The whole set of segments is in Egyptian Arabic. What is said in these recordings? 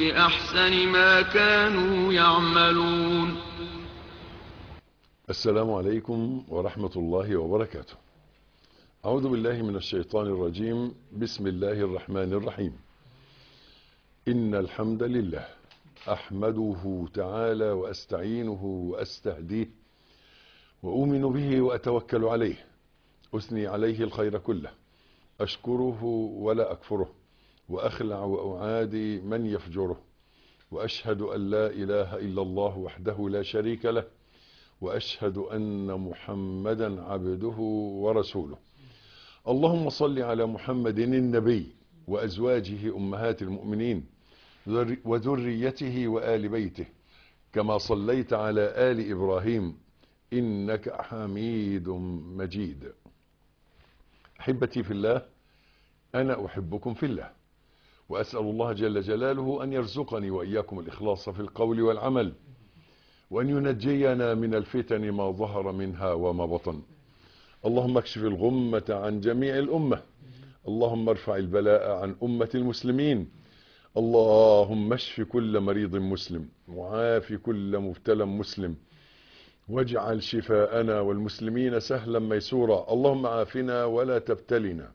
بأحسن ما كانوا يعملون السلام عليكم ورحمة الله وبركاته أعوذ بالله من الشيطان الرجيم بسم الله الرحمن الرحيم إن الحمد لله أحمده تعالى وأستعينه وأستهديه وأؤمن به وأتوكل عليه أثني عليه الخير كله أشكره ولا أكفره وأخلع وأعادي من يفجره وأشهد أن لا إله إلا الله وحده لا شريك له وأشهد أن محمدا عبده ورسوله اللهم صل على محمد النبي وأزواجه أمهات المؤمنين وذريته وآل بيته كما صليت على آل إبراهيم إنك حميد مجيد أحبتي في الله أنا أحبكم في الله وأسأل الله جل جلاله أن يرزقني وإياكم الإخلاص في القول والعمل وأن ينجينا من الفتن ما ظهر منها وما بطن اللهم اكشف الغمة عن جميع الأمة اللهم ارفع البلاء عن أمة المسلمين اللهم اشف كل مريض مسلم وعاف كل مبتلى مسلم واجعل شفاءنا والمسلمين سهلا ميسورا اللهم عافنا ولا تبتلنا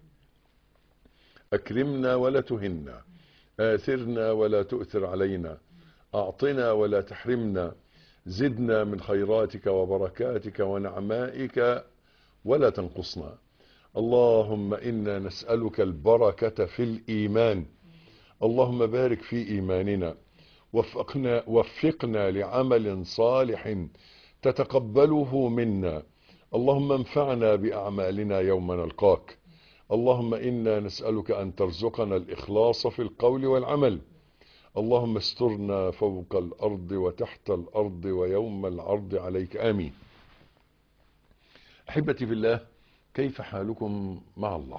أكرمنا ولا تهنا آثرنا ولا تؤثر علينا أعطنا ولا تحرمنا زدنا من خيراتك وبركاتك ونعمائك ولا تنقصنا اللهم إنا نسألك البركة في الإيمان اللهم بارك في إيماننا وفقنا, وفقنا لعمل صالح تتقبله منا اللهم انفعنا بأعمالنا يوم نلقاك اللهم إنا نسألك أن ترزقنا الإخلاص في القول والعمل اللهم استرنا فوق الأرض وتحت الأرض ويوم العرض عليك آمين أحبتي في الله كيف حالكم مع الله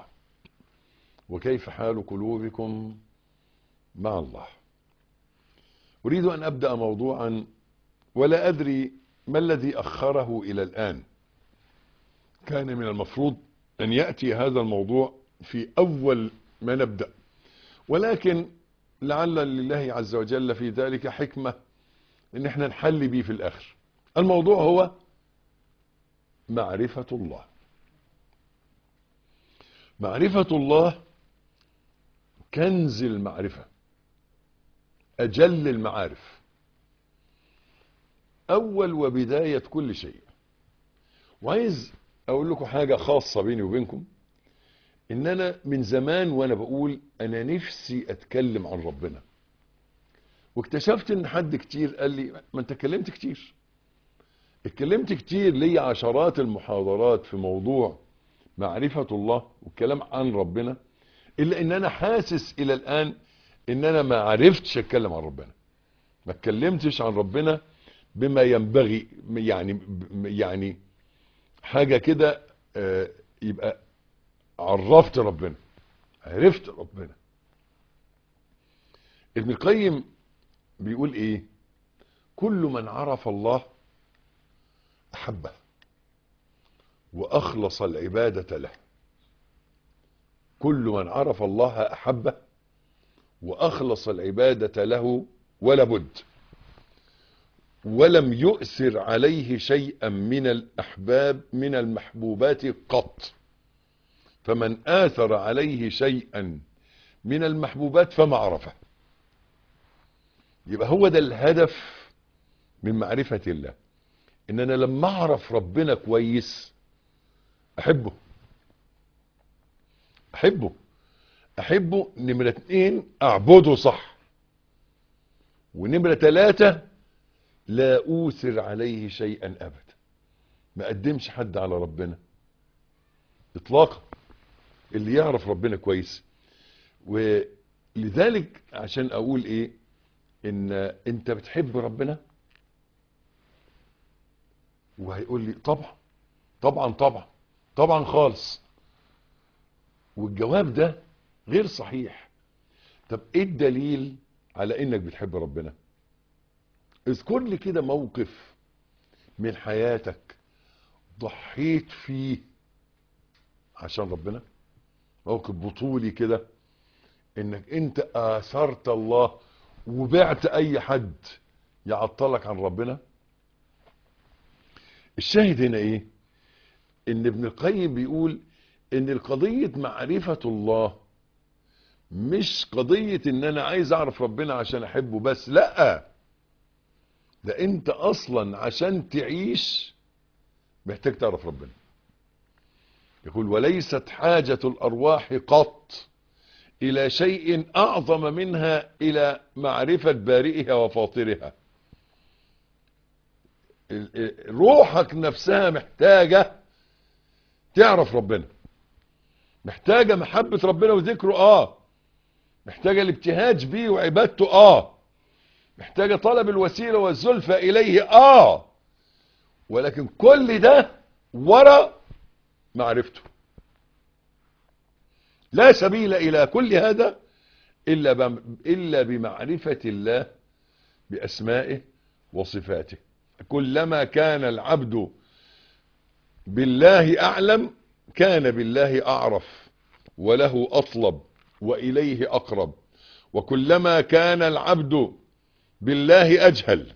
وكيف حال قلوبكم مع الله أريد أن أبدأ موضوعا ولا أدري ما الذي أخره إلى الآن كان من المفروض أن يأتي هذا الموضوع في أول ما نبدأ ولكن لعل لله عز وجل في ذلك حكمة ان احنا نحل بيه في الاخر الموضوع هو معرفة الله معرفة الله كنز المعرفة اجل المعارف اول وبداية كل شيء وعايز اقول لكم حاجة خاصة بيني وبينكم ان انا من زمان وانا بقول انا نفسي اتكلم عن ربنا واكتشفت ان حد كتير قال لي ما انت اتكلمت كتير اتكلمت كتير لي عشرات المحاضرات في موضوع معرفة الله والكلام عن ربنا الا ان انا حاسس الى الان ان انا ما عرفتش اتكلم عن ربنا ما اتكلمتش عن ربنا بما ينبغي يعني يعني حاجة كده يبقى عرفت ربنا عرفت ربنا ابن القيم بيقول ايه كل من عرف الله احبه واخلص العبادة له كل من عرف الله احبه واخلص العبادة له ولا بد ولم يؤثر عليه شيئا من الاحباب من المحبوبات قط فمن آثر عليه شيئا من المحبوبات فما عرفه يبقى هو ده الهدف من معرفة الله ان انا لما اعرف ربنا كويس احبه احبه احبه نمرة اتنين اعبده صح ونمرة تلاتة لا اوثر عليه شيئا ابدا ما اقدمش حد على ربنا اطلاقا اللي يعرف ربنا كويس ولذلك عشان اقول ايه ان انت بتحب ربنا وهيقول لي طبعا طبعا طبعا طبعا خالص والجواب ده غير صحيح طب ايه الدليل على انك بتحب ربنا اذكر لي كده موقف من حياتك ضحيت فيه عشان ربنا موقف بطولي كده انك انت اثرت الله وبعت اي حد يعطلك عن ربنا الشاهد هنا ايه ان ابن القيم بيقول ان القضية معرفة الله مش قضية ان انا عايز اعرف ربنا عشان احبه بس لا ده انت اصلا عشان تعيش محتاج تعرف ربنا يقول وليست حاجة الارواح قط الى شيء اعظم منها الى معرفة بارئها وفاطرها روحك نفسها محتاجة تعرف ربنا محتاجة محبة ربنا وذكره اه محتاجة الابتهاج بيه وعبادته اه محتاجة طلب الوسيلة والزلفة اليه اه ولكن كل ده ورا معرفته لا سبيل الى كل هذا الا الا بمعرفة الله باسمائه وصفاته كلما كان العبد بالله اعلم كان بالله اعرف وله اطلب واليه اقرب وكلما كان العبد بالله اجهل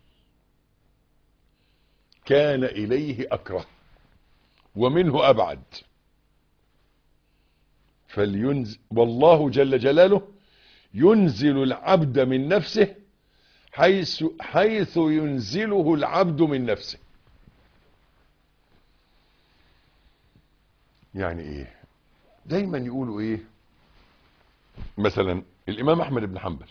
كان اليه اكره ومنه ابعد فلينزل والله جل جلاله ينزل العبد من نفسه حيث حيث ينزله العبد من نفسه يعني ايه دايما يقولوا ايه مثلا الامام احمد بن حنبل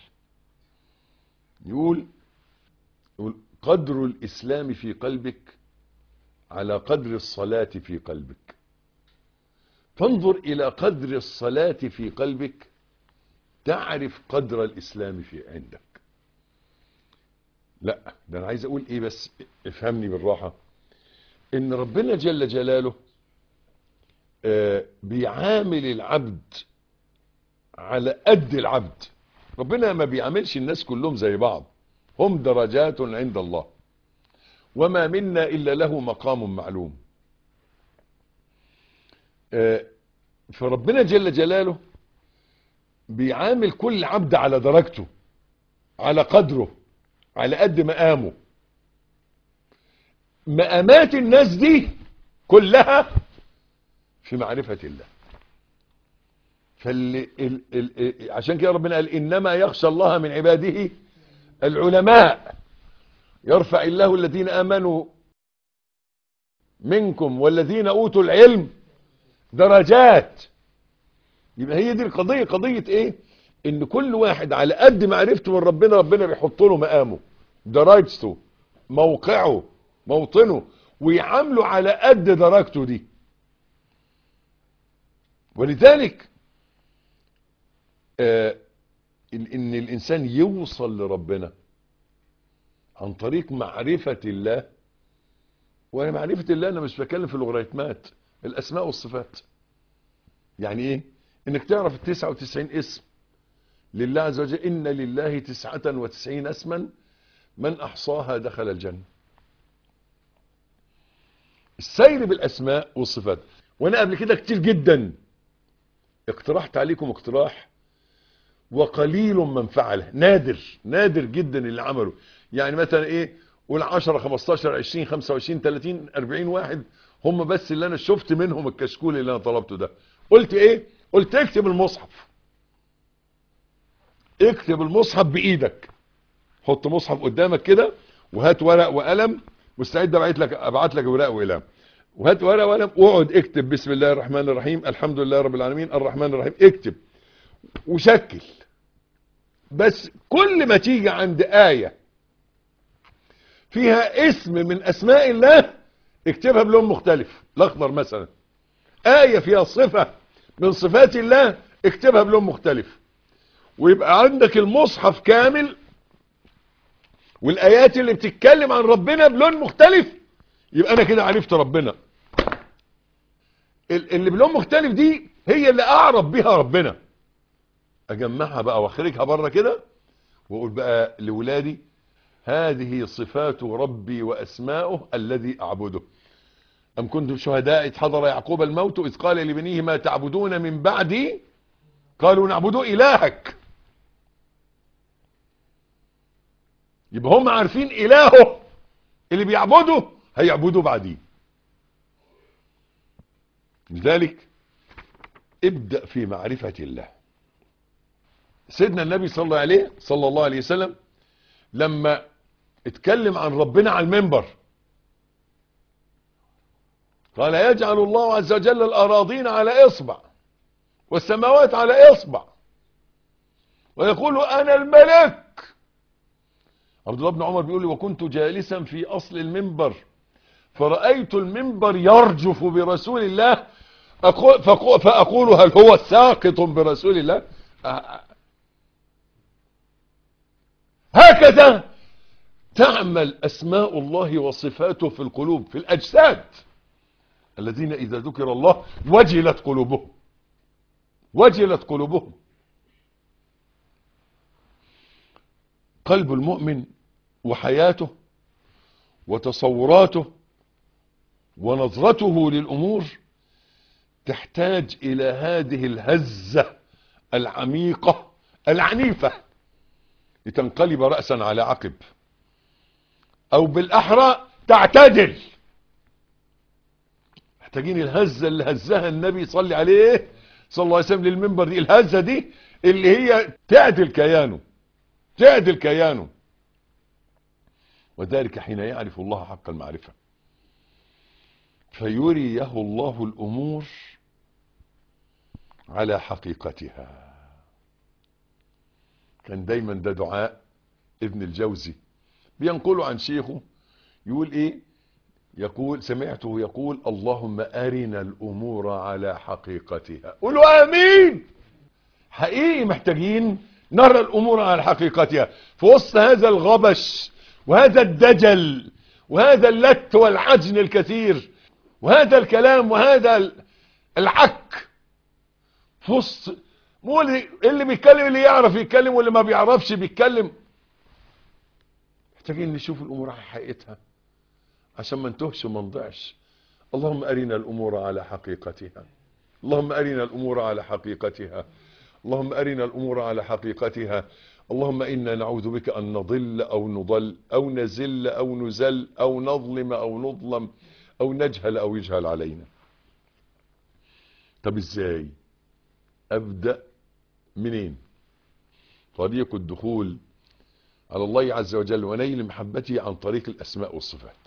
يقول يقول قدر الاسلام في قلبك على قدر الصلاة في قلبك فانظر الى قدر الصلاة في قلبك تعرف قدر الاسلام في عندك لا ده انا عايز اقول ايه بس افهمني بالراحة ان ربنا جل جلاله آه بيعامل العبد على قد العبد ربنا ما بيعاملش الناس كلهم زي بعض هم درجات عند الله وما منا الا له مقام معلوم آه فربنا جل جلاله بيعامل كل عبد على درجته على قدره على قد مقامه مقامات الناس دي كلها في معرفة الله فاللي ال ال عشان كده ربنا قال إنما يخشى الله من عباده العلماء يرفع الله الذين آمنوا منكم والذين أوتوا العلم درجات يبقى هي دي القضية قضية ايه ان كل واحد على قد معرفته من ربنا ربنا بيحط له مقامه درجته موقعه موطنه ويعامله على قد درجته دي ولذلك آه ان الانسان يوصل لربنا عن طريق معرفة الله وانا معرفة الله انا مش بتكلم في اللوغاريتمات الاسماء والصفات يعني ايه انك تعرف التسعة وتسعين اسم لله عز وجل إن لله تسعة وتسعين اسما من أحصاها دخل الجنة السير بالأسماء والصفات وأنا قبل كده كتير جدا اقترحت عليكم اقتراح وقليل من فعله نادر نادر جدا اللي عمله يعني مثلا ايه قول 10 15 20 25 30 40 واحد هم بس اللي انا شفت منهم الكشكول اللي انا طلبته ده قلت ايه قلت اكتب المصحف اكتب المصحف بايدك حط مصحف قدامك كده وهات ورق وقلم مستعد ابعت لك ابعت لك ورق وقلم وهات ورق وقلم واقعد اكتب بسم الله الرحمن الرحيم الحمد لله رب العالمين الرحمن الرحيم اكتب وشكل بس كل ما تيجي عند آية فيها اسم من اسماء الله اكتبها بلون مختلف الاخضر مثلا آية فيها صفة من صفات الله اكتبها بلون مختلف ويبقى عندك المصحف كامل والايات اللي بتتكلم عن ربنا بلون مختلف يبقى انا كده عرفت ربنا اللي بلون مختلف دي هي اللي اعرف بيها ربنا اجمعها بقى واخرجها بره كده واقول بقى لولادي هذه صفات ربي واسماؤه الذي اعبده ام كنتم شهداء اذ حضر يعقوب الموت اذ قال لبنيه ما تعبدون من بعدي قالوا نعبد الهك يبقى هم عارفين إلهه اللي بيعبده هيعبدوا بعديه لذلك ابدأ في معرفة الله سيدنا النبي صلى الله عليه صلى الله عليه وسلم لما اتكلم عن ربنا على المنبر قال يجعل الله عز وجل الأراضين على إصبع والسماوات على إصبع ويقول أنا الملك عبد الله بن عمر بيقول لي وكنت جالسا في أصل المنبر فرأيت المنبر يرجف برسول الله أقول فأقول, فأقول هل هو ساقط برسول الله هكذا تعمل أسماء الله وصفاته في القلوب في الأجساد الذين إذا ذكر الله وجلت قلوبهم وجلت قلوبهم قلب المؤمن وحياته وتصوراته ونظرته للأمور تحتاج إلى هذه الهزة العميقة العنيفة لتنقلب رأسا على عقب أو بالأحرى تعتدل محتاجين الهزة اللي هزها النبي صلى عليه صلى الله عليه وسلم للمنبر دي الهزة دي اللي هي تعدل كيانه تعدل كيانه وذلك حين يعرف الله حق المعرفة فيريه الله الأمور على حقيقتها كان دايما ده دعاء ابن الجوزي بينقله عن شيخه يقول ايه يقول سمعته يقول اللهم أرنا الأمور على حقيقتها قولوا آمين حقيقي محتاجين نرى الأمور على حقيقتها في وسط هذا الغبش وهذا الدجل وهذا اللت والعجن الكثير وهذا الكلام وهذا العك في وسط مو اللي بيتكلم اللي يعرف يتكلم واللي ما بيعرفش بيتكلم محتاجين نشوف الأمور على حقيقتها عشان ما نتهش وما نضيعش اللهم أرنا الأمور على حقيقتها اللهم أرنا الأمور على حقيقتها اللهم أرنا الأمور على حقيقتها اللهم إنا نعوذ بك أن نضل أو نضل أو نزل أو نزل أو نظلم أو نظلم أو نجهل أو يجهل علينا طب إزاي أبدأ منين طريق الدخول على الله عز وجل ونيل محبته عن طريق الأسماء والصفات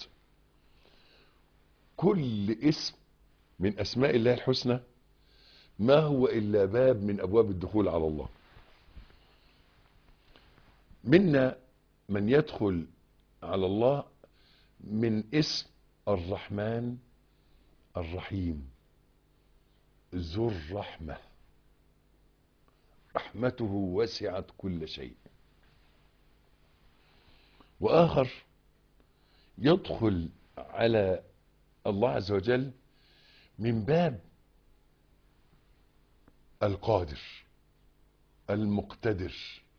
كل اسم من أسماء الله الحسنى ما هو إلا باب من أبواب الدخول على الله منا من يدخل على الله من اسم الرحمن الرحيم ذو الرحمة رحمته وسعت كل شيء وآخر يدخل على الله عز وجل من باب القادر المقتدر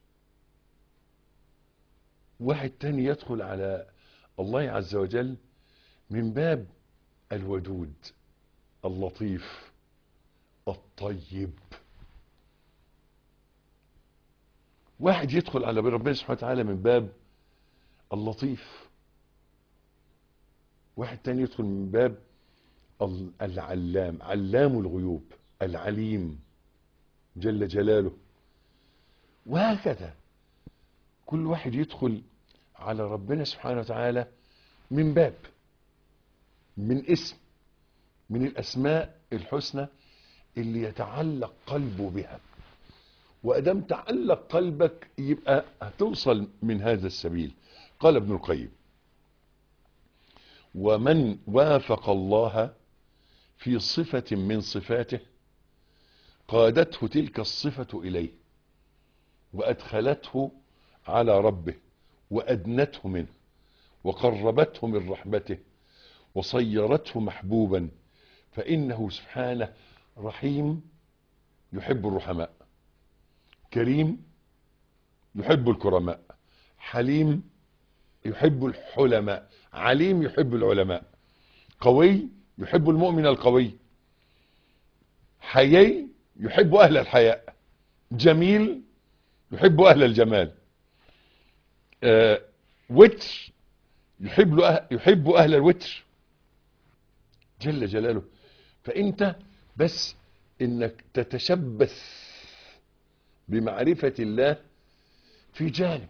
واحد تاني يدخل على الله عز وجل من باب الودود اللطيف الطيب واحد يدخل على ربنا سبحانه وتعالى من باب اللطيف واحد تاني يدخل من باب العلام علام الغيوب العليم جل جلاله وهكذا كل واحد يدخل على ربنا سبحانه وتعالى من باب من اسم من الأسماء الحسنى اللي يتعلق قلبه بها وأدام تعلق قلبك يبقى هتوصل من هذا السبيل قال ابن القيم ومن وافق الله في صفة من صفاته قادته تلك الصفة إليه وأدخلته على ربه وأدنته منه وقربته من رحمته وصيرته محبوبا فإنه سبحانه رحيم يحب الرحماء كريم يحب الكرماء حليم يحب الحلماء عليم يحب العلماء قوي يحب المؤمن القوي حيي يحب أهل الحياء جميل يحب أهل الجمال آه وتر يحب, له أه- يحب أهل الوتر جل جلاله فأنت بس إنك تتشبث بمعرفة الله في جانب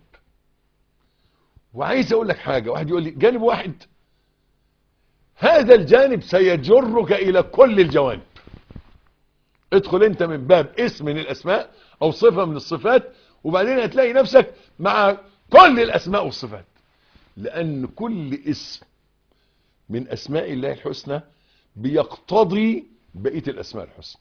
وعايز أقول لك حاجة واحد يقول لي جانب واحد هذا الجانب سيجرك إلى كل الجوانب ادخل انت من باب اسم من الاسماء او صفة من الصفات وبعدين هتلاقي نفسك مع كل الاسماء والصفات لان كل اسم من اسماء الله الحسنى بيقتضي بقية الاسماء الحسنى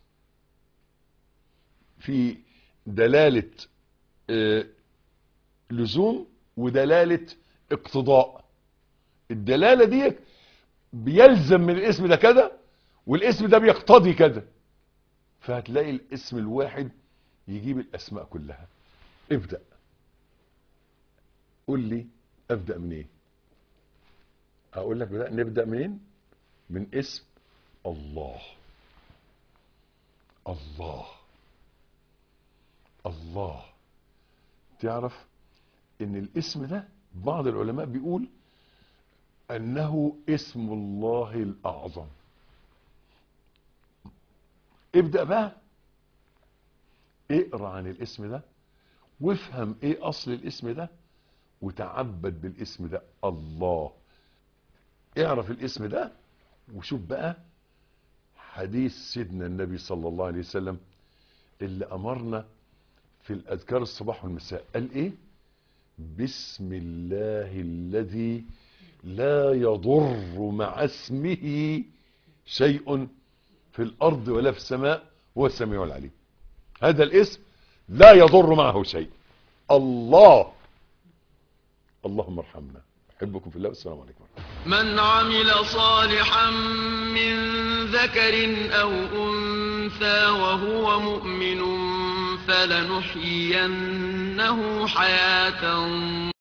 في دلالة آه، لزوم ودلالة اقتضاء الدلالة دي بيلزم من الاسم ده كذا والاسم ده بيقتضي كذا فهتلاقي الاسم الواحد يجيب الاسماء كلها ابدأ قول لي ابدأ من ايه اقول لك بدأ نبدأ منين من اسم الله الله الله تعرف ان الاسم ده بعض العلماء بيقول انه اسم الله الاعظم ابدأ بقى اقرا عن الاسم ده وافهم ايه اصل الاسم ده وتعبد بالاسم ده الله اعرف الاسم ده وشوف بقى حديث سيدنا النبي صلى الله عليه وسلم اللي امرنا في الاذكار الصباح والمساء قال ايه بسم الله الذي لا يضر مع اسمه شيء في الارض ولا في السماء هو السميع العليم هذا الاسم لا يضر معه شيء الله اللهم ارحمنا احبكم في الله والسلام عليكم من عمل صالحا من ذكر أو أنثى وهو مؤمن فلنحيينه حياة